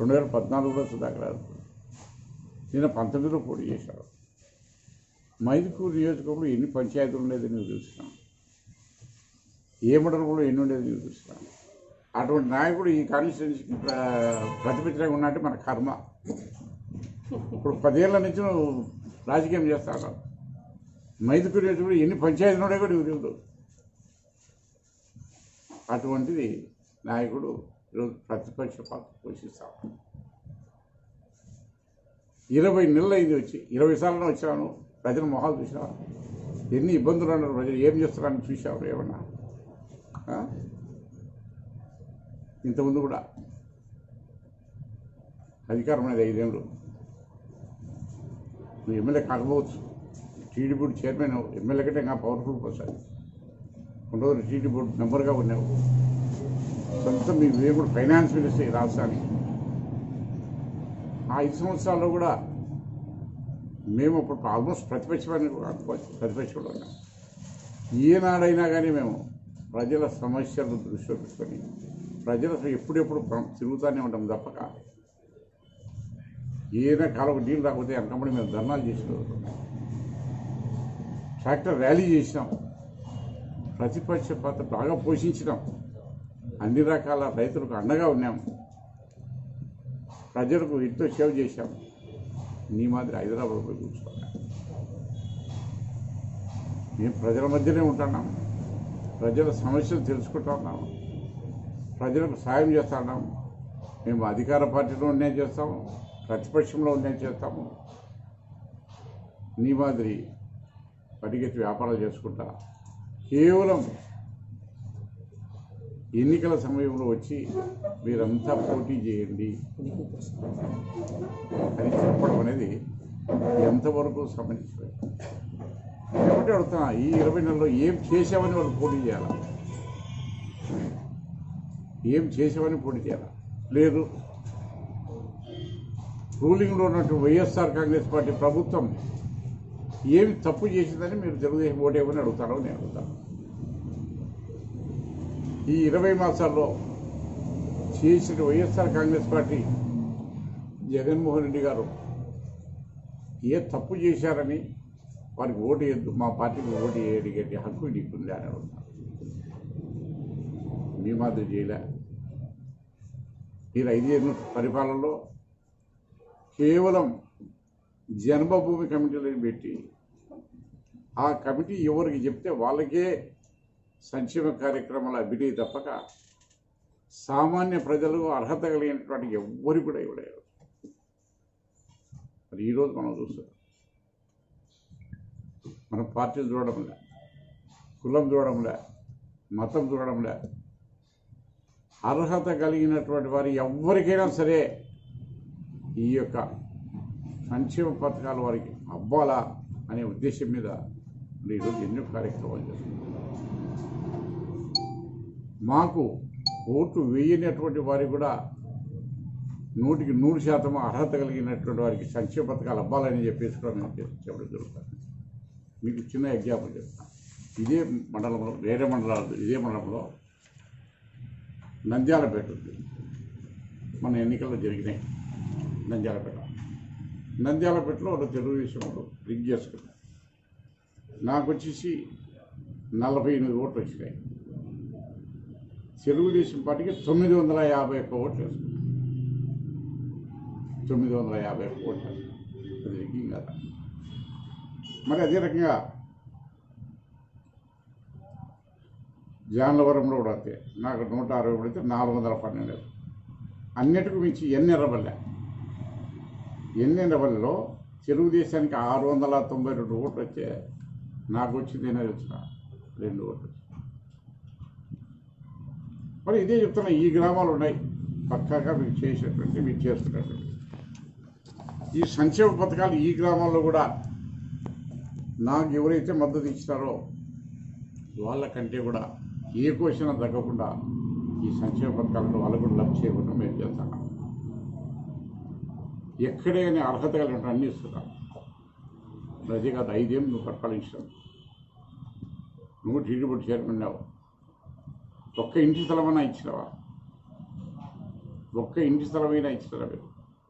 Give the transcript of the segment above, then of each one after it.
రెండు వేల పద్నాలుగులో సుధాకర్ గారు నిన్న పంతొమ్మిదిలో పోటీ చేశారు మైదుకూరు నియోజకవర్గంలో ఎన్ని పంచాయతీలు ఉండేది నువ్వు చూసినా ఏ మండలంలో ఎన్ని ఉండేది నువ్వు చూసినా అటువంటి నాయకుడు ఈ కాన్స్టిట్యున్సీకి ప్ర- ప్రతిపక్షంగా ఉన్నట్టు మన కర్మ ఇప్పుడు పదేళ్ల నుంచి నువ్వు రాజకీయం చేస్తాను మైదుకూరు నియోజకవర్గంలో ఎన్ని పంచాయతీలు ఉన్నాయో కూడా నీకు తెలియదు అటువంటిది నాయకుడు ఈరోజు ప్రతిపక్ష పాత్ర పోషిస్తాం ఇరవై నెలలు అయింది వచ్చి ఇరవై సార్లు వచ్చాను ప్రజల మొహాలు చూసా ఎన్ని ఇబ్బందులు ఉన్నారు ప్రజలు ఏం చేస్తున్నారని చూసావు ఏమన్నా ఆ? ఇంతకుముందు కూడా అధికారం అనేది ఐదేళ్ళు నువ్వు ఎమ్మెల్యే కాకపోవచ్చు టీడీ బోర్డు చైర్మన్ ఎమ్మెల్యే కంటే ఇంకా పవర్ఫుల్ పర్సన్ కొన్ని రోజులు టీడీ బోర్డు మెంబర్గా ఉన్నావు సొంతం మీ మేము కూడా ఫైనాన్స్ మినిస్టర్ ఈ రాష్ట్రానికి ఆ ఐదు సంవత్సరాల్లో కూడా మేము అప్పుడు ఆల్మోస్ట్ ప్రతిపక్షమని అనుకోవచ్చు ప్రతిపక్షంలో ఉన్నాం ఈనాడైనా కానీ మేము ప్రజల సమస్యలను దృష్టిలో పెట్టుకొని ప్రజలకు ఎప్పుడెప్పుడు పం- తిరుగుతూనే ఉంటాం తప్పక ఏదైనా కాలం నీళ్ళు రాకపోతే వెనకబడి మేము ధర్నాలు చేసిన ట్రాక్టర్ ర్యాలీ చేసినాం ప్రతిపక్ష పాత్ర బాగా పోషించినాం అన్ని రకాల రైతులకు అండగా ఉన్నాం ప్రజలకు ఎంతో సేవ చేశాం నీ మాదిరి హైదరాబాద్ పోయి కూర్చోవాలి మేము ప్రజల మధ్యనే ఉంటున్నాం ప్రజల సమస్యలు తెలుసుకుంటా ఉన్నాము ప్రజలకు సాయం చేస్తున్నాం మేము అధికార పార్టీలో ఉండే చేస్తాము ప్రతిపక్షంలో ఉండే చేస్తాము నీ మాదిరి పరిగెత్తి వ్యాపారాలు చేసుకుంటా కేవలం ఎన్నికల సమయంలో వచ్చి మీరంతా పోటీ చేయండి అని చెప్పడం అనేది ఎంతవరకు సంబంధించి ఒకటి అడుగుతున్నా ఈ ఇరవై నెలలో ఏం చేసామని వాళ్ళు పోటీ చేయాలా ఏం చేసామని పోటీ చేయాలా లేదు రూలింగ్లో ఉన్నట్టు వైఎస్ఆర్ కాంగ్రెస్ పార్టీ ప్రభుత్వం ఏమి తప్పు చేసిందని మీరు తెలుగుదేశం ఓటేమని అడుగుతారో నేను అడుగుతాను ఈ ఇరవై మాసాల్లో చేసిన వైఎస్ఆర్ కాంగ్రెస్ పార్టీ జగన్మోహన్ రెడ్డి గారు ఏ తప్పు చేశారని వారికి ఓటు వేయద్దు మా పార్టీకి ఓటు వేయడిగే హక్కు నీకుంది అని అడుగుతాను మీ మాదిరి చేయలే మీరు ఐదేళ్ళు పరిపాలనలో కేవలం జన్మభూమి కమిటీలను పెట్టి ఆ కమిటీ ఎవరికి చెప్తే వాళ్ళకే సంక్షేమ కార్యక్రమాల అభివృద్ధి తప్పక సామాన్య ప్రజలు అర్హత కలిగినటువంటి ఎవ్వరికి కూడా ఇవ్వలేదు మరి ఈరోజు మనం చూస్తాం మనం పార్టీలు చూడడంలే కులం చూడడంలే మతం చూడడంలే అర్హత కలిగినటువంటి వారు ఎవరికైనా సరే ఈ యొక్క సంక్షేమ పథకాలు వారికి అవ్వాలా అనే ఉద్దేశం మీద మరి ఈరోజు ఎన్నో కార్యక్రమాలు చేస్తున్నాం మాకు ఓటు వేయనటువంటి వారికి కూడా నూటికి నూరు శాతం అర్హత కలిగినటువంటి వారికి సంక్షేమ పథకాలు అవ్వాలని చెప్పేసి కూడా మేము చే- చెప్పడం జరుగుతుంది మీకు చిన్న ఎగ్జాంపుల్ చెప్తాను ఇదే మండలంలో వేరే మండలాలు ఇదే మండలంలో నంద్యాలపేట ఉంది మన ఎన్నికల్లో జరిగినాయి నంద్యాలపేట నంద్యాలపేటలో ఒక తెలుగుదేశం వాళ్ళు రిగ్ చేసుకున్నారు నాకు వచ్చేసి నలభై ఎనిమిది ఓట్లు వచ్చినాయి తెలుగుదేశం పార్టీకి తొమ్మిది వందల యాభై ఒక్క ఓట్లు వేసుకున్నాం తొమ్మిది వందల యాభై ఒక్క ఓట్లు వేసుకున్నాం. అది రిగ్గింగ్ కదా మరి అదే రకంగా జాన్లవరంలో కూడా అంతే నాకు నూట అరవై పడితే నాలుగు వందల పన్నెండు అన్నిటికీ మించి ఎన్ని ఎర్రబల్లె ఎన్ని ఎర్రబల్లెలో తెలుగుదేశానికి ఆరు వందల తొంభై రెండు ఓట్లు వచ్చే నాకు వచ్చింది ఏదో తెలుసిన రెండు ఓట్లు మరి ఇదే చెప్తున్నా ఈ గ్రామాలు ఉన్నాయి పక్కాగా మీరు చేసేటువంటి మీరు చేసుకున్నటువంటి ఈ సంక్షేమ పథకాలు ఈ గ్రామాల్లో కూడా నాకు ఎవరైతే మద్దతు ఇచ్చినారో వాళ్ళకంటే కూడా ఏ క్వశ్చన్ తగ్గకుండా ఈ సంక్షేమ పథకాలను వాళ్ళకు కూడా లబ్ధి చేయకుండా మేము చేస్తున్నాం ఎక్కడే కానీ అర్హత కలిగిన అన్ని ఇస్తున్నాం అదే కాదు ఐదేళ్ళు నువ్వు పరిపాలించావు నువ్వు టీడీపీ చైర్మన్ ఉన్నావు ఒక్క ఇంటి స్థలమన్నా ఇచ్చినావా ఒక్క ఇంటి స్థలమైనా ఇస్తారా మీరు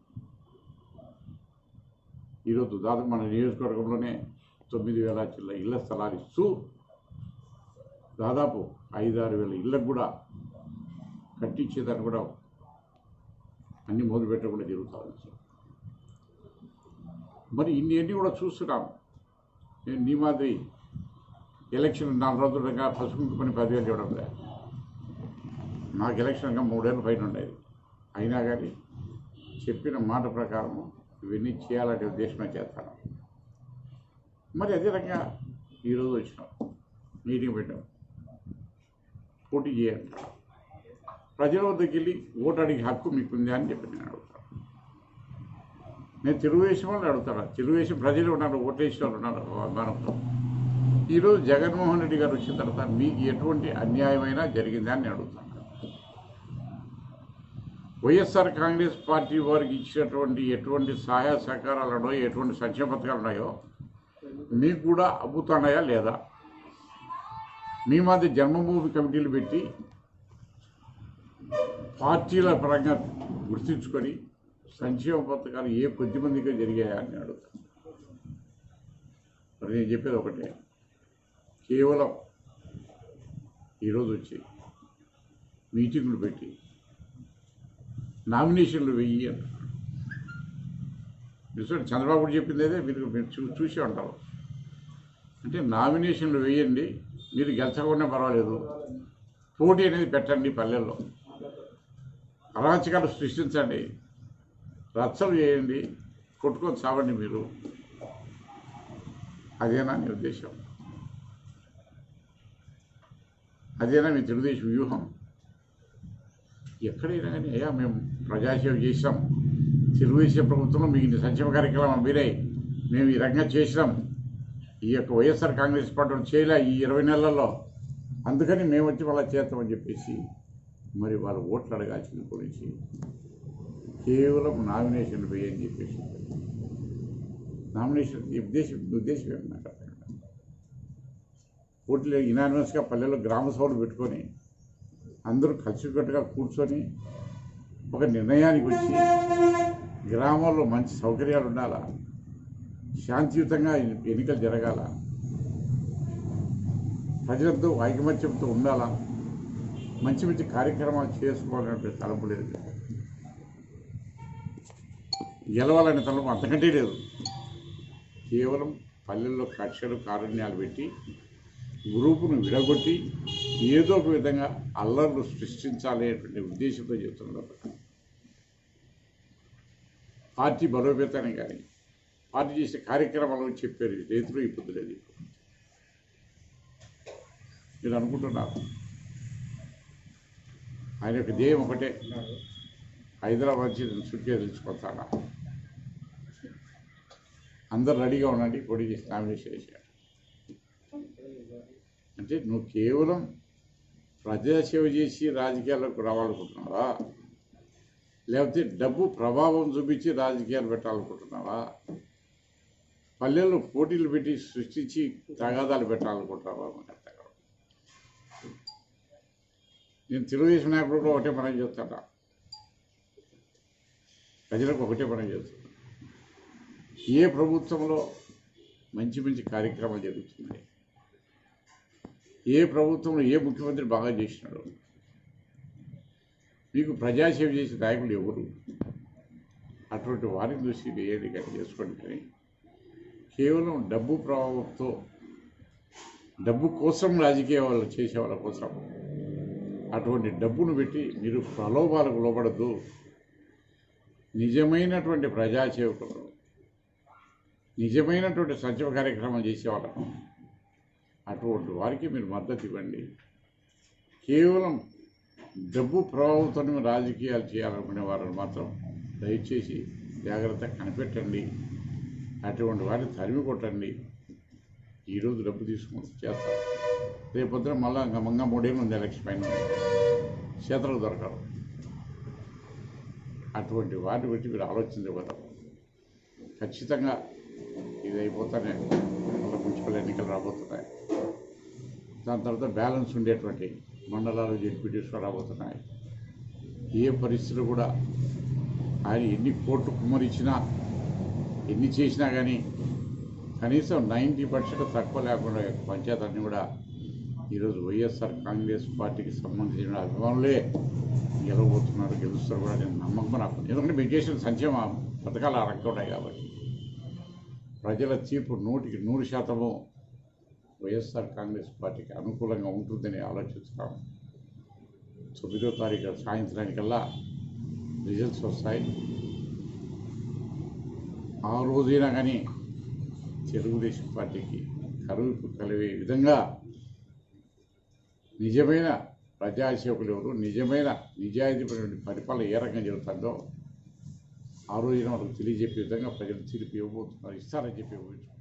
ఈరోజు దాదాపు మన నియోజకవర్గంలోనే తొమ్మిది వేల చిల్ల ఇళ్ల స్థలాలు ఇస్తూ దాదాపు ఐదారు వేల ఇళ్ళకు కూడా కట్టించేదాన్ని కూడా అన్ని మొదలు పెట్టకుండా జరుగుతూ ఉంది సార్. మరి ఇన్ని అన్ని కూడా చూస్తున్నాం నేను నీ మాదిరి ఎలక్షన్ నాలుగు రోజులుగా పసుపు పని పదివేలు ఇవ్వడం లే నాకు ఎలక్షన్ ఇంకా మూడేళ్ళు పైన ఉండేది అయినా కానీ చెప్పిన మాట ప్రకారం ఇవన్నీ చేయాలనే ఉద్దేశమే చేస్తాను మరి అదే రకంగా ఈరోజు వచ్చినాం మీటింగ్ పెట్టాం పోటీ చేయాలి ప్రజల వద్దకు వెళ్ళి ఓటు అడిగే హక్కు మీకుంది అని చెప్పి నేను అడుగుతాను నేను తెలుగుదేశం వాళ్ళని అడుగుతాను తెలుగుదేశం ప్రజలు ఉన్నారు ఓటేసిన వాళ్ళు ఉన్నారు అభిమానంతో ఈరోజు జగన్మోహన్ రెడ్డి గారు వచ్చిన తర్వాత మీకు ఎటువంటి అన్యాయమైనా జరిగిందా అని నేను అడుగుతాను వైఎస్ఆర్ కాంగ్రెస్ పార్టీ వారికి ఇచ్చినటువంటి ఎటువంటి సహాయ సహకారాలు ఉన్నాయో ఎటువంటి సంక్షేమ పథకాలు ఉన్నాయో మీకు కూడా అబ్బుతున్నాయా లేదా మీ మధ్య జన్మభూమి కమిటీలు పెట్టి పార్టీల పరంగా గుర్తించుకొని సంక్షేమ పథకాలు ఏ కొద్ది మందిగా జరిగాయా అని అడుగుతాను మరి నేను చెప్పేది ఒకటే కేవలం ఈరోజు వచ్చి మీటింగులు పెట్టి నామినేషన్లు వెయ్యి అంటారు నిజం చంద్రబాబు కూడా చెప్పింది అదే మీరు మీరు చూ చూసే ఉంటారు అంటే నామినేషన్లు వేయండి మీరు గెలిచకపోయినా పర్వాలేదు పోటీ అనేది పెట్టండి పల్లెల్లో అరాచకాలు సృష్టించండి రచ్చలు చేయండి కొట్టుకొని చావండి మీరు అదేనా నీ ఉద్దేశం అదేనా మీ తెలుగుదేశం వ్యూహం ఎక్కడైనా కానీ అయ్యా మేము ప్రజాసేవ చేసాం తెలుగుదేశం ప్రభుత్వంలో మీకు ఇన్ని సంక్షేమ కార్యక్రమాలు మీరే మేము ఈ రకంగా చేసినాం ఈ యొక్క వైఎస్ఆర్ కాంగ్రెస్ పార్టీ చేయలే ఈ ఇరవై నెలల్లో అందుకని మేము వచ్చి వాళ్ళ చేస్తామని చెప్పేసి మరి వాళ్ళ ఓట్లు అడగాల్సిన గురించి కేవలం నామినేషన్ వేయని చెప్పేసి నామినేషన్ ఈ ఉద్దేశం ఈ ఉద్దేశం ఏమి నాకు అర్థం కాదు. ఓట్లు ఇనానిమస్గా పల్లెల్లో గ్రామ సభలు పెట్టుకొని అందరూ కలిసికట్టుగా కూర్చొని ఒక నిర్ణయానికి వచ్చి గ్రామాల్లో మంచి సౌకర్యాలు ఉండాలా శాంతియుతంగా ఎన్నికలు జరగాల ప్రజలతో ఐకమత్యంతో ఉండాలా మంచి మంచి కార్యక్రమాలు చేసుకోవాలనే తలంపు లేదు గెలవాలనే తలంపు అంతకంటే లేదు కేవలం పల్లెల్లో కక్షలు కారుణ్యాలు పెట్టి గ్రూపును విడగొట్టి ఏదో ఒక విధంగా అల్లర్లు సృష్టించాలి అనేటువంటి ఉద్దేశంతో చెప్తున్నారు పార్టీ బలోపేతాన్ని కానీ పార్టీ చేసే కార్యక్రమాలు చెప్పారు రైతులు ఇప్పుడు లేదు మీరు అనుకుంటున్నారు ఆయన యొక్క ధ్యేయం ఒకటే హైదరాబాద్ నుంచి నేను సుట్కే తెలుసుకొస్తాను అందరు రెడీగా ఉండండి పొడి చేసి నామినేషన్ చేశారు అంటే నువ్వు కేవలం ప్రజాసేవ చేసి రాజకీయాల్లోకి రావాలనుకుంటున్నావా లేకపోతే డబ్బు ప్రభావం చూపించి రాజకీయాలు పెట్టాలనుకుంటున్నావా పల్లెల్లో పోటీలు పెట్టి సృష్టించి తగాదాలు పెట్టాలనుకుంటున్నావా మనకు అర్థం కాదు. నేను తెలుగుదేశం నాయకుడు కూడా ఒకటే పని చేస్తాను ప్రజలకు ఒకటే పని చేస్తాను ఏ ప్రభుత్వంలో మంచి మంచి కార్యక్రమాలు జరుగుతున్నాయి ఏ ప్రభుత్వంలో ఏ ముఖ్యమంత్రి బాగా చేసినాడు మీకు ప్రజాసేవ చేసే నాయకులు ఎవరు అటువంటి వారిని చూసి ఏది కానీ చేసుకోండి కానీ కేవలం డబ్బు ప్రభావంతో డబ్బు కోసం రాజకీయ వాళ్ళు చేసే వాళ్ళ కోసం అటువంటి డబ్బును పెట్టి మీరు ప్రలోభాలకు లోపడద్దు నిజమైనటువంటి ప్రజాసేవకులు నిజమైనటువంటి సంక్షేమ కార్యక్రమం చేసేవాళ్ళకు అటువంటి వారికి మీరు మద్దతు ఇవ్వండి కేవలం డబ్బు ప్రభావంతో రాజకీయాలు చేయాలనుకునే వారిని మాత్రం దయచేసి జాగ్రత్తగా కనిపెట్టండి అటువంటి వారిని తరిమి కొట్టండి ఈరోజు డబ్బు తీసుకుని చేస్తారు రేపొద్దున మళ్ళా ఇంకా మంగా మూడేళ్ళు ఉంది ఎలక్షన్ పైన చేతలకు దొరకరు అటువంటి వాటిని బట్టి మీరు ఆలోచించగలరు ఖచ్చితంగా ఇది అయిపోతానే మళ్ళీ మున్సిపల్ ఎన్నికలు రాబోతున్నాయి దాని తర్వాత బ్యాలెన్స్ ఉండేటువంటి మండలాలు జడ్పీటీస్ రాబోతున్నాయి ఏ పరిస్థితులు కూడా ఆయన ఎన్ని కోట్లు కుమ్మరిచ్చినా ఎన్ని చేసినా కానీ కనీసం నైంటీ పర్సెంట్ తక్కువ లేకుండా పంచాయతీలన్నీ కూడా ఈరోజు వైఎస్ఆర్ కాంగ్రెస్ పార్టీకి సంబంధించిన అభిమానులే గెలవబోతున్నారు గెలుస్తారు కూడా నేను నమ్మకం నాకు ఎందుకంటే మేము చేసిన సంక్షేమ పథకాలు ఆ రకంగా ఉన్నాయి కాబట్టి ప్రజల తీర్పు నూటికి నూరు శాతము వైఎస్ఆర్ కాంగ్రెస్ పార్టీకి అనుకూలంగా ఉంటుందని ఆలోచిస్తున్నాం తొమ్మిదో తారీఖు సాయంత్రానికల్లా రిజల్ట్స్ వస్తాయి ఆ రోజైనా కానీ తెలుగుదేశం పార్టీకి కరువుకు కలిగే విధంగా నిజమైన ప్రజాసేవకులు ఎవరు నిజమైన నిజాయితీపరమైన పరిపాలన ఏ రకంగా జరుగుతుందో ఆ రోజున వాళ్ళకి తెలియజెప్పే విధంగా ప్రజలు తీర్పు ఇవ్వబోతున్నారు ఇస్తారని చెప్పి ఊహించుకుంటున్నాను